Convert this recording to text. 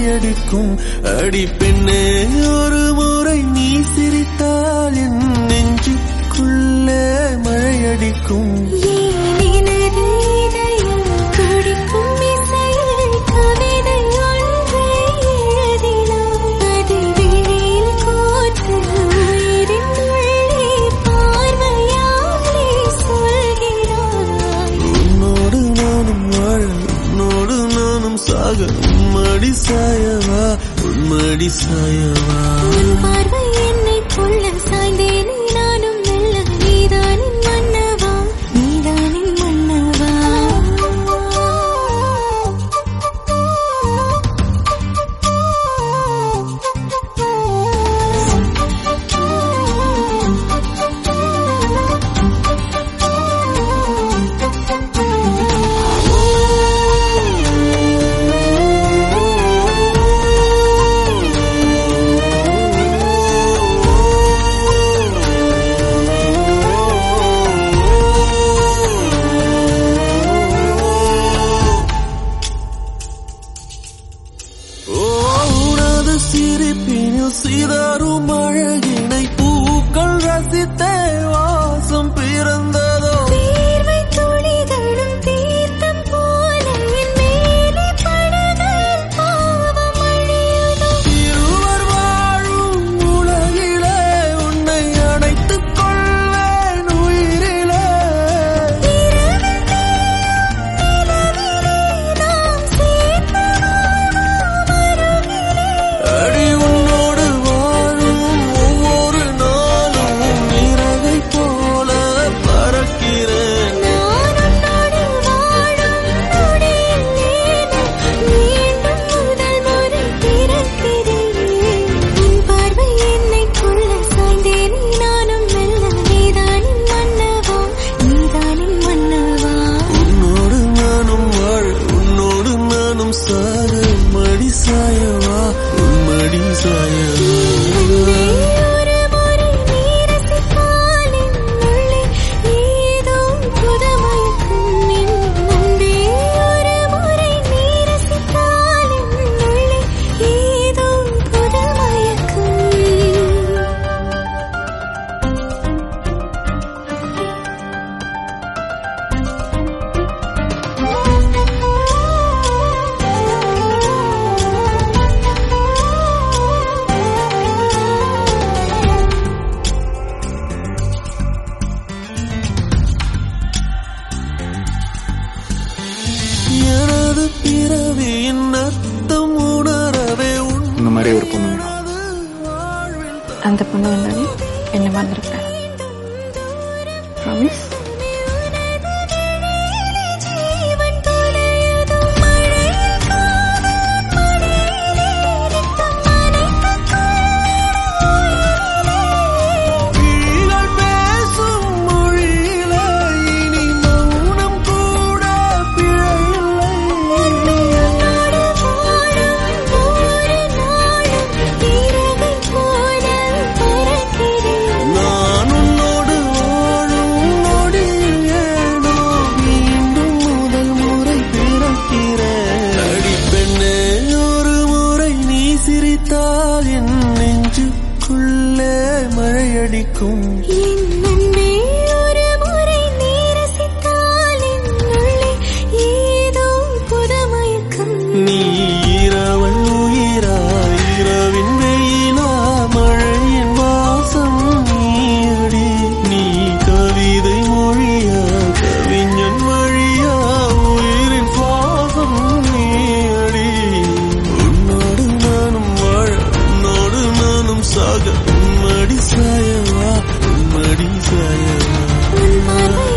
மழையடிக்கும் அடி பெண்ணே ஒரு முறை நீ சிரித்தால் என் நெஞ்சுக்குள்ளே மழையடிக்கும் ஏனினது இதயம் துடிக்கும் இசையில் கவிதை ஒன்றை எழுதினாய். அது விழியில் கோர்த்து உயிரின் உள்ளே பார்வையாலே சொல்கிறாய். உன்னோடு நானும் வாழ உன்னோடு நானும் சாக உன்மடி சாயவா உன்மடி சாயவா உன் பார்வை என்னைக் கொள்ள சாய்ந்தேனே நானும் மெல்ல. நீதானின் மன்னவா, நீதானின் மன்னவா. ஓ உனது சிரிப்பினில் சிதறும் அழகினை பூக்கள் ரசித்தே வாசம் பிறந்ததோ தீர்வை துளிகளும் தீர்த்தம் போல என் மேலே படுகையில் பாவம் அழியுதோ. இருவர் வாழும் உலகிலே உன்னை அணைத்துக் கொள்வேன் உயிரிலே இரவில் தேயும் நிலவிலே நாம் சேர்ந்து வாழ்வோம் அருகிலே. அடி உன்னோடு வாழும் ஒவ்வொரு நாளும் இறகை போல பறக்கிறேன் நான் உன்னோடு வாழும் நொடியில் ஏனோ மீண்டும் முதல் முறை பிறக்கிறேன். உன் பார்வை என்னைக் கொள்ள சாய்ந்தேனே நானும் மெல்ல. நீதானின் மன்னவா, நீதானின் மன்னவா உன்னோடு நானும் வாழ உன்னோடு நானும் சாக மடி சாயவா உன் மடி சாயவா ஒரு முறை நீ ரசித்தால் என் உள்ளே ஏதோ புதுமயக்கம் என் அன்பே ஒரு முறை நீ ரசித்தால் என் உள்ளே ஏதோ புதுமயக்கம் எனது பிறவியின் அர்த்தம் உணரவே இந்த மாதிரி ஒரு பொண்ணு வேணும் வாழ்வில் அந்த பொண்ணு வந்தாலும் என்ன மறந்துருப்பேன் ப்ராமிஸ் ஜீவன் தொலையதோ மழையில் காதல் மடியிலே நித்தம் அணைத்துக் கிளிகள் பேசும் மொழியிலே இனி மௌனம் கூட பிழையில்லை உன்னோடு வாழும் ஒவ்வொரு நாளும் இரவை போல பறக்கிறேன் நான் உன்னோடு வாழும் நொடியில் ஏனோ மீண்டும் முதல் முறை பிறக்கிறேன் அடி பெண்ணே ஒரு முறை நீ சிரித்தால் என் நெஞ்சுக்குள்ளே மழையடிக்கும் என் அன்பே ஒரு முறை நீ ரசித்தால் என் உள்ளே ஏதோ புதுமயக்கம் நீ இரவல் உயிரா இரவின் வெயிலா மழையின் வாசம் நீயடி நீ கவிதை மொழியா கவிஞன் வழியா உயிரின் சுவாசம் நீயடி உன்னோடு நானும் வாழ உன்னோடு நானும் சாக உம்மடி சாயவா உம்மடி சாயவா உன் பார்வை